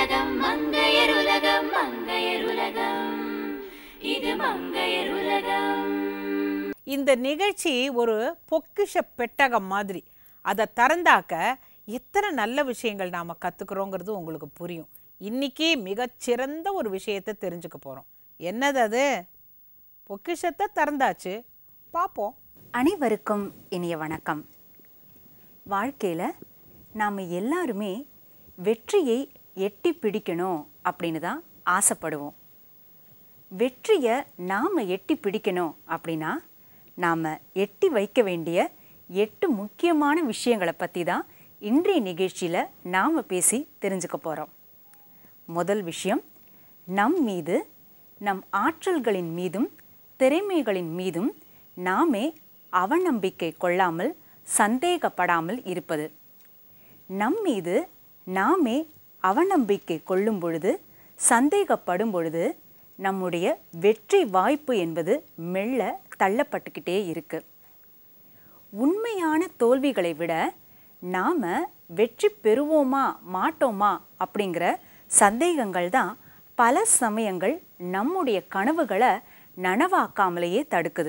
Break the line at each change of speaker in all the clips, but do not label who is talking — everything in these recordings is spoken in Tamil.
உலகம் மங்கையர் உலகம் மங்கையர் உலகம் இது மங்கையர் உலகம்
இந்த நிகழ்ச்சி ஒரு பொக்கிஷ பெட்டகம் மாதிரி அதை திறந்தாக்க எத்தனை நல்ல விஷயங்கள் நாம் கற்றுக்குறோங்கிறது உங்களுக்கு புரியும் இன்னைக்கு மிகச்சிறந்த ஒரு விஷயத்தை தெரிஞ்சுக்க போகிறோம் என்னது அது பொக்கிஷத்தை திறந்தாச்சு பார்ப்போம்
அனைவருக்கும் இனிய வணக்கம் வாழ்க்கையில் நாம் எல்லாருமே வெற்றியை எட்டி பிடிக்கணும் அப்படின்னு தான் ஆசைப்படுவோம் வெற்றியை நாம் எட்டி பிடிக்கணும் அப்படின்னா நாம் எட்டி வைக்க வேண்டிய எட்டு முக்கியமான விஷயங்களை பற்றி தான் இன்றைய நிகழ்ச்சியில் நாம் பேசி தெரிஞ்சுக்க போகிறோம் முதல் விஷயம் நம் மீது நம் ஆற்றல்களின் மீதும் திறமைகளின் மீதும் நாமே அவநம்பிக்கை கொள்ளாமல் சந்தேகப்படாமல் இருப்பது நம் மீது நாமே அவநம்பிக்கை கொள்ளும் பொழுது சந்தேகப்படும் பொழுது நம்முடைய வெற்றி வாய்ப்பு என்பது மெல்ல தள்ளப்பட்டுக்கிட்டே இருக்கு உண்மையான தோல்விகளை விட நாம் வெற்றி பெறுவோமா மாட்டோமா அப்படிங்கிற சந்தேகங்கள் தான் பல சமயங்கள் நம்முடைய கனவுகளை நனவாக்காமலேயே தடுக்குது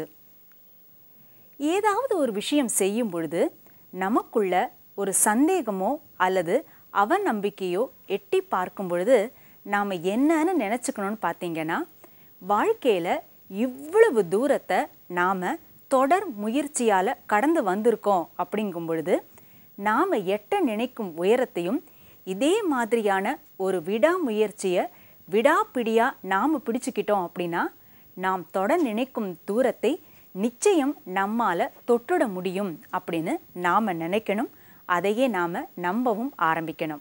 ஏதாவது ஒரு விஷயம் செய்யும் பொழுது நமக்குள்ள ஒரு சந்தேகமோ அல்லது அவநம்பிக்கையோ எட்டி பார்க்கும் பொழுது நாம் என்னன்னு நினச்சிக்கணும்னு பார்த்தீங்கன்னா வாழ்க்கையில் இவ்வளவு தூரத்தை நாம் தொடர் முயற்சியால் கடந்து வந்திருக்கோம் அப்படிங்கும் பொழுது நாம் எட்ட நினைக்கும் உயரத்தையும் இதே மாதிரியான ஒரு விடாமுயற்சியை விடாப்பிடியாக நாம் பிடிச்சுக்கிட்டோம் அப்படின்னா நாம் தொட நினைக்கும் தூரத்தை நிச்சயம் நம்மால் தொட்டுட முடியும் அப்படின்னு நாம் நினைக்கணும் அதையே நாம் நம்பவும் ஆரம்பிக்கணும்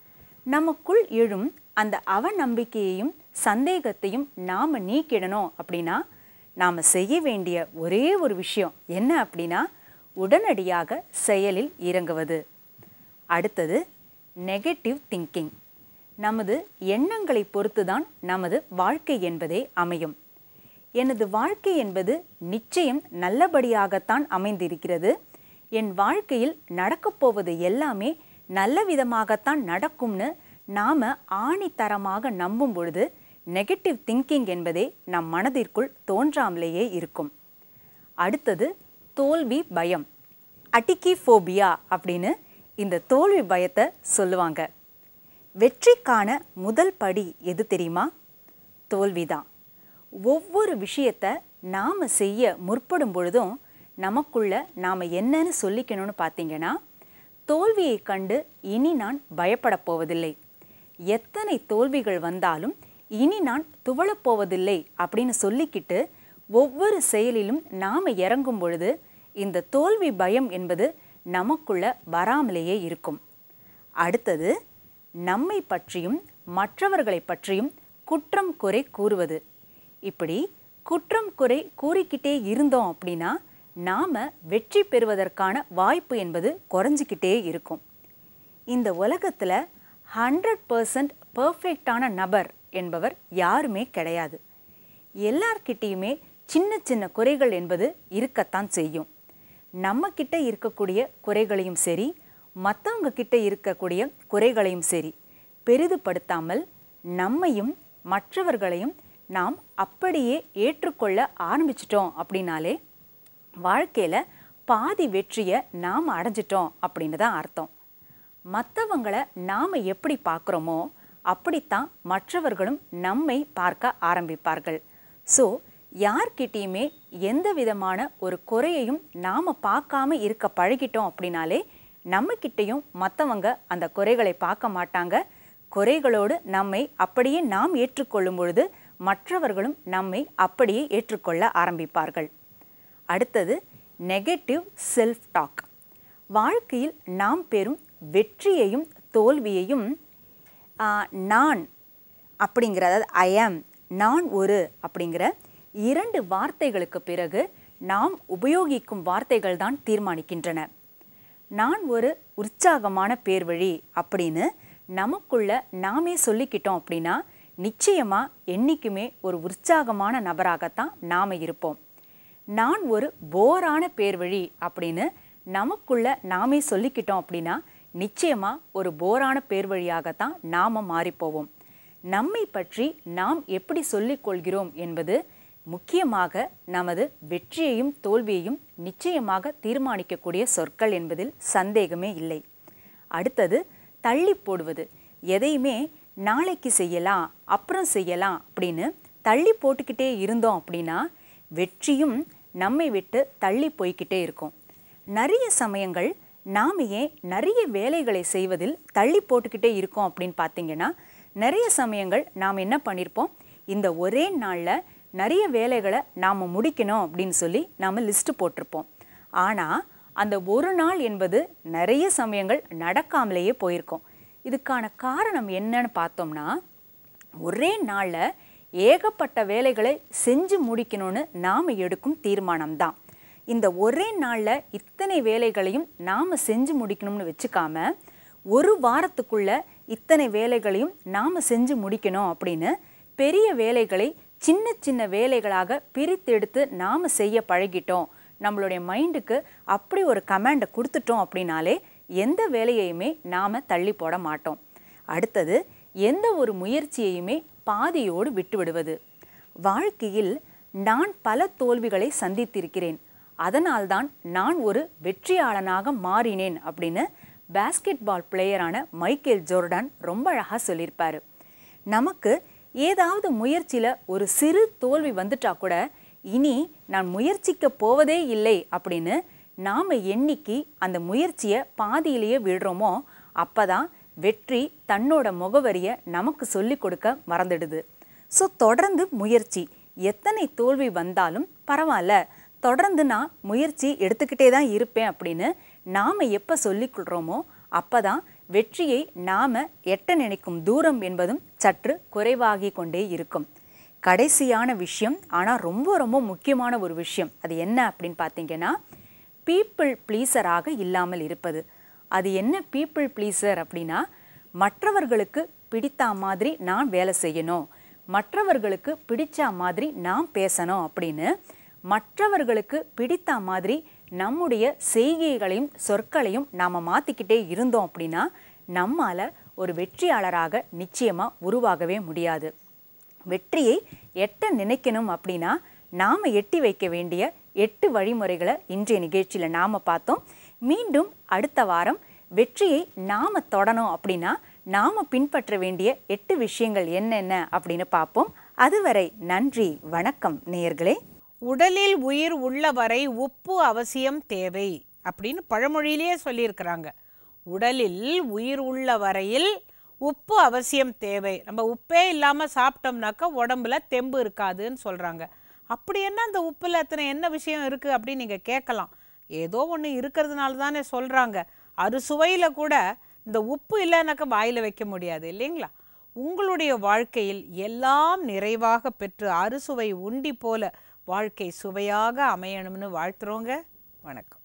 நமக்குள் எழும் அந்த அவநம்பிக்கையையும் சந்தேகத்தையும் நாம் நீக்கிடணும் அப்படின்னா நாம் செய்ய வேண்டிய ஒரே ஒரு விஷயம் என்ன அப்படின்னா உடனடியாக செயலில் இறங்குவது அடுத்தது நெகட்டிவ் திங்கிங் நமது எண்ணங்களை பொறுத்துதான் நமது வாழ்க்கை என்பதே அமையும் எனது வாழ்க்கை என்பது நிச்சயம் நல்லபடியாகத்தான் அமைந்திருக்கிறது என் வாழ்க்கையில் நடக்கப் போவது எல்லாமே நல்ல விதமாகத்தான் நடக்கும்னு நாம் ஆணித்தரமாக நம்பும் பொழுது நெகட்டிவ் திங்கிங் என்பதே நம் மனதிற்குள் தோன்றாமலேயே இருக்கும் அடுத்தது தோல்வி பயம் அட்டிக்கி ஃபோபியா அப்படின்னு இந்த தோல்வி பயத்தை சொல்லுவாங்க வெற்றிக்கான முதல் படி எது தெரியுமா தோல்விதான் ஒவ்வொரு விஷயத்தை நாம் செய்ய முற்படும் பொழுதும் நமக்குள்ள நாம் என்னன்னு சொல்லிக்கணும்னு பார்த்தீங்கன்னா தோல்வியை கண்டு இனி நான் பயப்படப் போவதில்லை எத்தனை தோல்விகள் வந்தாலும் இனி நான் துவளப் போவதில்லை அப்படின்னு சொல்லிக்கிட்டு ஒவ்வொரு செயலிலும் நாம் இறங்கும் பொழுது இந்த தோல்வி பயம் என்பது நமக்குள்ள வராமலேயே இருக்கும் அடுத்தது நம்மை பற்றியும் மற்றவர்களை பற்றியும் குற்றம் குறை கூறுவது இப்படி குற்றம் குறை கூறிக்கிட்டே இருந்தோம் அப்படின்னா நாம் வெற்றி பெறுவதற்கான வாய்ப்பு என்பது குறைஞ்சிக்கிட்டே இருக்கும் இந்த உலகத்தில் ஹண்ட்ரட் பர்சன்ட் பர்ஃபெக்டான நபர் என்பவர் யாருமே கிடையாது எல்லார்கிட்டேயுமே சின்ன சின்ன குறைகள் என்பது இருக்கத்தான் செய்யும் நம்ம கிட்ட இருக்கக்கூடிய குறைகளையும் சரி மற்றவங்க கிட்ட இருக்கக்கூடிய குறைகளையும் சரி பெரிதுபடுத்தாமல் நம்மையும் மற்றவர்களையும் நாம் அப்படியே ஏற்றுக்கொள்ள ஆரம்பிச்சிட்டோம் அப்படின்னாலே வாழ்க்கையில் பாதி வெற்றியை நாம் அடைஞ்சிட்டோம் அப்படின்னு தான் அர்த்தம் மற்றவங்களை நாம் எப்படி பார்க்குறோமோ அப்படித்தான் மற்றவர்களும் நம்மை பார்க்க ஆரம்பிப்பார்கள் ஸோ யார்கிட்டேயுமே எந்த விதமான ஒரு குறையையும் நாம் பார்க்காம இருக்க பழகிட்டோம் அப்படின்னாலே நம்மக்கிட்டேயும் மற்றவங்க அந்த குறைகளை பார்க்க மாட்டாங்க குறைகளோடு நம்மை அப்படியே நாம் ஏற்றுக்கொள்ளும் பொழுது மற்றவர்களும் நம்மை அப்படியே ஏற்றுக்கொள்ள ஆரம்பிப்பார்கள் அடுத்தது நெகட்டிவ் செல்ஃப் டாக் வாழ்க்கையில் நாம் பெறும் வெற்றியையும் தோல்வியையும் ஆ, நான் அப்படிங்கிற அதாவது ஐ ஆம் நான் ஒரு அப்படிங்கிற இரண்டு வார்த்தைகளுக்கு பிறகு நாம் உபயோகிக்கும் வார்த்தைகள் தான் தீர்மானிக்கின்றன நான் ஒரு உற்சாகமான பேர்வழி அப்படின்னு நமக்குள்ள நாமே சொல்லிக்கிட்டோம் அப்படின்னா நிச்சயமா என்னைக்குமே ஒரு உற்சாகமான நபராகத்தான் நாம இருப்போம் நான் ஒரு போரான பேர்வழி அப்படின்னு நமக்குள்ள நாமே சொல்லிக்கிட்டோம் அப்படின்னா நிச்சயமா ஒரு போரான பேர் வழியாகத்தான் நாம மாறிப்போவோம் நம்மை பற்றி நாம் எப்படி சொல்லிக் கொள்கிறோம் என்பது முக்கியமாக நமது வெற்றியையும் தோல்வியையும் நிச்சயமாக தீர்மானிக்கக்கூடிய சொற்கள் என்பதில் சந்தேகமே இல்லை அடுத்தது தள்ளி போடுவது எதையுமே நாளைக்கு செய்யலாம் அப்புறம் செய்யலாம் அப்படின்னு தள்ளி போட்டுக்கிட்டே இருந்தோம் அப்படின்னா வெற்றியும் நம்மை விட்டு தள்ளி போய்க்கிட்டே இருக்கும் நிறைய சமயங்கள் நாம் ஏன் நிறைய வேலைகளை செய்வதில் தள்ளி போட்டுக்கிட்டே இருக்கோம் அப்படின்னு பார்த்தீங்கன்னா நிறைய சமயங்கள் நாம் என்ன பண்ணியிருப்போம் இந்த ஒரே நாளில் நிறைய வேலைகளை நாம் முடிக்கணும் அப்படின்னு சொல்லி நாம் லிஸ்ட்டு போட்டிருப்போம் ஆனால் அந்த ஒரு நாள் என்பது நிறைய சமயங்கள் நடக்காமலேயே போயிருக்கும் இதுக்கான காரணம் என்னன்னு பார்த்தோம்னா ஒரே நாளில் ஏகப்பட்ட வேலைகளை செஞ்சு முடிக்கணும்னு நாம் எடுக்கும் தீர்மானம்தான் இந்த ஒரே நாளில் இத்தனை வேலைகளையும் நாம் செஞ்சு முடிக்கணும்னு வச்சுக்காம ஒரு வாரத்துக்குள்ள இத்தனை வேலைகளையும் நாம் செஞ்சு முடிக்கணும் அப்படின்னு பெரிய வேலைகளை சின்ன சின்ன வேலைகளாக பிரித்தெடுத்து நாம் செய்ய பழகிட்டோம் நம்மளுடைய மைண்டுக்கு அப்படி ஒரு கமாண்டை கொடுத்துட்டோம் அப்படின்னாலே எந்த வேலையையுமே நாம் தள்ளி போட மாட்டோம் அடுத்தது எந்த ஒரு முயற்சியையுமே பாதியோடு விட்டுவிடுவது வாழ்க்கையில் நான் பல தோல்விகளை சந்தித்திருக்கிறேன் அதனால்தான் நான் ஒரு வெற்றியாளனாக மாறினேன் அப்படின்னு பாஸ்கெட் பால் பிளேயரான மைக்கேல் ஜோர்டான் ரொம்ப அழகாக சொல்லியிருப்பாரு நமக்கு ஏதாவது முயற்சியில் ஒரு சிறு தோல்வி வந்துட்டா கூட இனி நான் முயற்சிக்க போவதே இல்லை அப்படின்னு நாம் எண்ணிக்கி அந்த முயற்சியை பாதியிலேயே விடுறோமோ அப்பதான் வெற்றி தன்னோட முகவரியை நமக்கு சொல்லிக் கொடுக்க மறந்துடுது ஸோ தொடர்ந்து முயற்சி எத்தனை தோல்வி வந்தாலும் பரவாயில்ல தொடர்ந்து நான் முயற்சி எடுத்துக்கிட்டே தான் இருப்பேன் அப்படின்னு நாம் எப்போ சொல்லிக்கொள்கிறோமோ அப்போ தான் வெற்றியை நாம் எட்ட நினைக்கும் தூரம் என்பதும் சற்று குறைவாகி கொண்டே இருக்கும் கடைசியான விஷயம் ஆனால் ரொம்ப ரொம்ப முக்கியமான ஒரு விஷயம் அது என்ன அப்படின்னு பார்த்தீங்கன்னா பீப்புள் ப்ளீசராக இல்லாமல் இருப்பது அது என்ன பீப்புள் ப்ளீசர் அப்படின்னா மற்றவர்களுக்கு பிடித்த மாதிரி நான் வேலை செய்யணும் மற்றவர்களுக்கு பிடிச்ச மாதிரி நான் பேசணும் அப்படின்னு மற்றவர்களுக்கு பிடித்த மாதிரி நம்முடைய செய்கைகளையும் சொற்களையும் நாம் மாற்றிக்கிட்டே இருந்தோம் அப்படின்னா நம்மால் ஒரு வெற்றியாளராக நிச்சயமாக உருவாகவே முடியாது வெற்றியை எட்ட நினைக்கணும் அப்படின்னா நாம் எட்டி வைக்க வேண்டிய எட்டு வழிமுறைகளை இன்றைய நிகழ்ச்சியில் நாம் பார்த்தோம் மீண்டும் அடுத்த வாரம் வெற்றியை நாம் தொடணும் அப்படின்னா நாம் பின்பற்ற வேண்டிய எட்டு விஷயங்கள் என்னென்ன அப்படின்னு பார்ப்போம் அதுவரை நன்றி வணக்கம் நேயர்களே
உடலில் உயிர் உள்ளவரை உப்பு அவசியம் தேவை அப்படின்னு பழமொழியிலேயே சொல்லியிருக்கிறாங்க உடலில் உயிர் உள்ள வரையில் உப்பு அவசியம் தேவை நம்ம உப்பே இல்லாமல் சாப்பிட்டோம்னாக்கா உடம்புல தெம்பு இருக்காதுன்னு சொல்கிறாங்க அப்படி என்ன அந்த உப்பில் அத்தனை என்ன விஷயம் இருக்குது அப்படின்னு நீங்கள் கேட்கலாம் ஏதோ ஒன்று இருக்கிறதுனால தானே சொல்கிறாங்க அறுசுவையில் கூட இந்த உப்பு இல்லைனாக்கா வாயில் வைக்க முடியாது இல்லைங்களா உங்களுடைய வாழ்க்கையில் எல்லாம் நிறைவாக பெற்று அறுசுவை உண்டி போல வாழ்க்கை சுவையாக அமையணும்னு வாழ்த்துறோங்க வணக்கம்